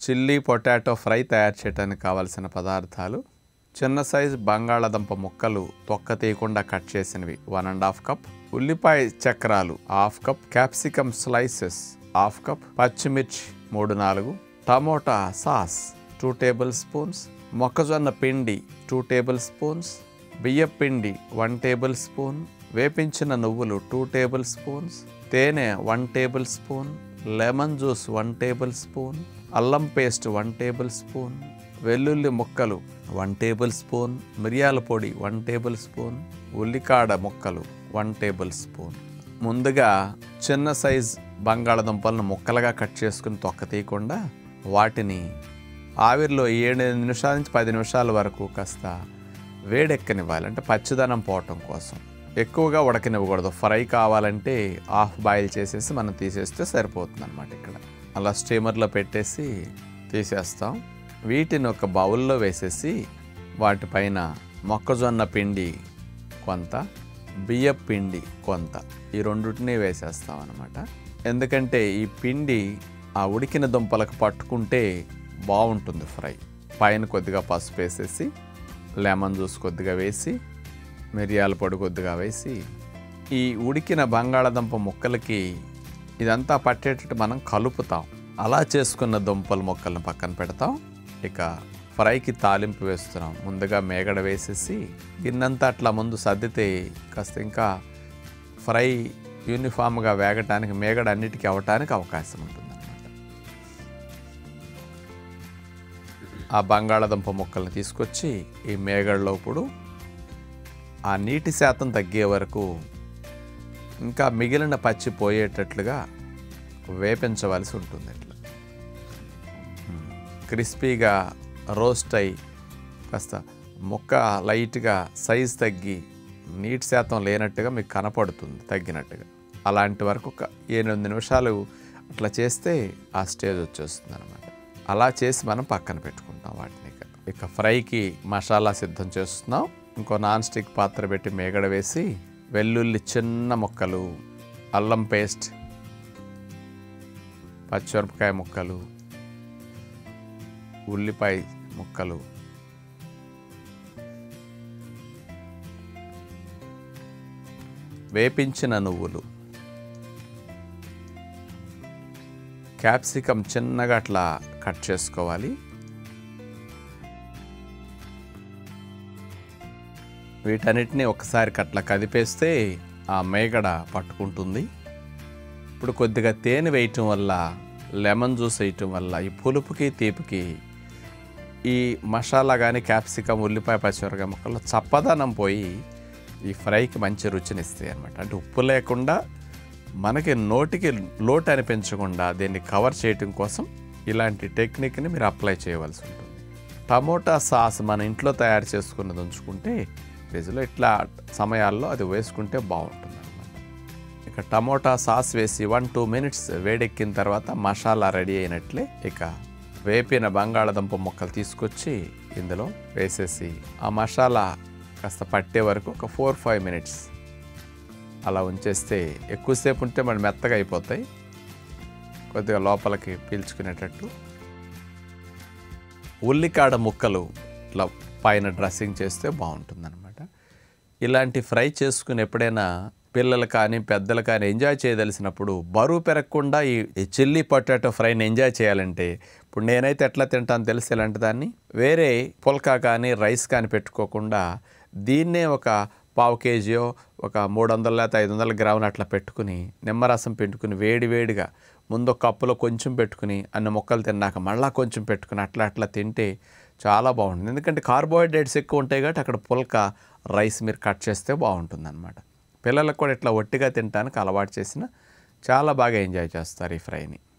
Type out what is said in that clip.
Chilli potato fry తయారు చేయడానికి కావాల్సిన పదార్థాలు చిన్న సైజు బంగాళాదుంప ముక్కలు తొక్క తీయకుండా కట్ చేసినవి వన్ అండ్ హాఫ్ కప్ ఉల్లిపాయ చక్రాలు half cup capsicum slices half cup పచ్చిమిర్చి మూడు నాలుగు tomato sauce two tablespoons మొక్కజొన్న పిండి టూ టేబుల్ స్పూన్స్ బియ్య పిండి వన్ టేబుల్ స్పూన్ వేపించిన నువ్వులు టూ టేబుల్ స్పూన్స్ తేనె one tablespoon lemon juice one tablespoon అల్లం పేస్ట్ వన్ టేబుల్ స్పూన్ వెల్లుల్లి ముక్కలు వన్ టేబుల్ స్పూన్ మిరియాల పొడి వన్ టేబుల్ స్పూన్ ఉల్లికాడ ముక్కలు వన్ టేబుల్ స్పూన్ ముందుగా చిన్న సైజ్ బంగాళదుంపలను ముక్కలుగా కట్ చేసుకుని తొక్క తీయకుండా వాటిని ఆవిరిలో ఏడు నిమిషాల నుంచి పది నిమిషాల వరకు కాస్త వేడెక్కనివ్వాలి అంటే పచ్చిదనం పోవటం కోసం ఎక్కువగా ఉడకనివ్వకూడదు ఫ్రై కావాలంటే హాఫ్ బాయిల్ చేసేసి మనం తీసేస్తే సరిపోతుంది అనమాట ఇక్కడ అలా స్టీమర్లో పెట్టేసి తీసేస్తాం వీటిని ఒక బౌల్లో వేసేసి వాటిపైన మొక్కజొన్న పిండి కొంత బియ్య పిండి కొంత ఈ రెండింటిని వేసేస్తాం అనమాట ఎందుకంటే ఈ పిండి ఆ ఉడికిన దుంపలకు పట్టుకుంటే బాగుంటుంది ఫ్రై పైన కొద్దిగా పసుపు వేసేసి లెమన్ జ్యూస్ కొద్దిగా వేసి మిరియాల పొడి కొద్దిగా వేసి ఈ ఉడికిన బంగాళాదుంప ముక్కలకి ఇదంతా పట్టేటట్టు మనం కలుపుతాం అలా చేసుకున్న దుంపల ముక్కలను పక్కన పెడతాం ఇక ఫ్రైకి తాలింపు వేస్తున్నాం ముందుగా మేగడ వేసేసి గిన్నంతా అట్లా ముందు సర్దితే కాస్త ఇంకా ఫ్రై యూనిఫామ్గా వేగటానికి మేగడ అన్నిటికీ అవ్వటానికి అవకాశం ఉంటుంది ఆ బంగాళాదుంప ముక్కల్ని తీసుకొచ్చి ఈ మేగడలో ఇప్పుడు ఆ నీటి శాతం తగ్గే వరకు ఇంకా మిగిలిన పచ్చి పోయేటట్లుగా వేపించవలసి ఉంటుంది ఇట్లా మ్మ్. క్రిస్పీగా రోస్ట్ అయి కాస్త ముక్క లైట్గా సైజ్ తగ్గి నీటి శాతం లేనట్టుగా మీకు కనపడుతుంది తగ్గినట్టుగా అలాంటి వరకు ఒక ఎనిమిది నిమిషాలు అట్లా చేస్తే ఆ స్టేజ్ వచ్చేస్తుంది అనమాట అలా చేసి మనం పక్కన పెట్టుకుంటాం వాటిని ఇక ఇక ఫ్రైకి మసాలా సిద్ధం చేస్తున్నాం ఇంకో నాన్ స్టిక్ పాత్ర పెట్టి మేగడ వేసి వెల్లుల్లి చిన్న ముక్కలు అల్లం పేస్ట్ పచ్చిమిరపకాయ ముక్కలు ఉల్లిపాయ ముక్కలు వేపించిన నువ్వులు క్యాప్సికమ్ చిన్నగా అట్లా కట్ చేసుకోవాలి వీటన్నిటిని ఒకసారి అట్లా కదిపేస్తే ఆ మేగడ పట్టుకుంటుంది ఇప్పుడు కొద్దిగా తేనె వేయటం వల్ల లెమన్ జ్యూస్ వేయటం వల్ల ఈ పులుపుకి తీపికి ఈ మసాలా కానీ క్యాప్సికమ్ ఉల్లిపాయ పచ్చిమిరకాయ ముక్కల్లో చప్పదనం పోయి ఈ ఫ్రైకి మంచి రుచినిస్తాయి అనమాట అంటే ఉప్పు లేకుండా మనకి నోటికి లోటు అనిపించకుండా దీన్ని కవర్ చేయటం కోసం ఇలాంటి టెక్నిక్ని మీరు అప్లై చేయవలసి ఉంటుంది టమోటా సాస్ మన ఇంట్లో తయారు చేసుకున్నది ఉంచుకుంటే ఫ్రిడ్జ్లో ఇట్లా సమయాల్లో అది వేసుకుంటే బాగుంటుంది అనమాట ఇక టమోటా సాస్ వేసి వన్ టూ మినిట్స్ వేడెక్కిన తర్వాత మసాలా రెడీ అయినట్లే ఇక వేపిన బంగాళాదుంప ముక్కలు తీసుకొచ్చి ఇందులో వేసేసి ఆ మసాలా కాస్త పట్టే వరకు ఒక ఫోర్ ఫైవ్ మినిట్స్ అలా ఉంచేస్తే ఎక్కువసేపు ఉంటే మరి మెత్తగా అయిపోతాయి కొద్దిగా లోపలికి పీల్చుకునేటట్టు ఉల్లికాడ ముక్కలు ఇట్లా పైన డ్రెస్సింగ్ చేస్తే బాగుంటుందన్నమాట ఇలాంటి ఫ్రై చేసుకుని ఎప్పుడైనా పిల్లలు కానీ పెద్దలు కానీ ఎంజాయ్ చేయదలిసినప్పుడు బరువు పెరగకుండా ఈ ఈ చిల్లీ పొటాటో ఫ్రైని ఎంజాయ్ చేయాలంటే ఇప్పుడు నేనైతే ఎట్లా తింటాను తెలిసి ఇలాంటి దాన్ని వేరే పుల్కా కానీ రైస్ కానీ పెట్టుకోకుండా దీన్నే ఒక పావు కేజీయో ఒక మూడు వందల లేకపోతే ఐదు వందల గ్రాములు అట్లా పెట్టుకుని నిమ్మరసం పెట్టుకుని వేడి వేడిగా ముందు ఒక కప్పులో కొంచెం పెట్టుకుని అన్ని ముక్కలు తిన్నాక మళ్ళా కొంచెం పెట్టుకుని అట్లా అట్లా తింటే చాలా బాగుంటుంది ఎందుకంటే కార్బోహైడ్రేట్స్ ఎక్కువ ఉంటాయి కాబట్టి అక్కడ పుల్క రైస్ మీరు కట్ చేస్తే బాగుంటుంది అనమాట పిల్లలకు కూడా ఇట్లా ఒట్టిగా తినడానికి అలవాటు చేసిన చాలా బాగా ఎంజాయ్ చేస్తారు ఈ ఫ్రైని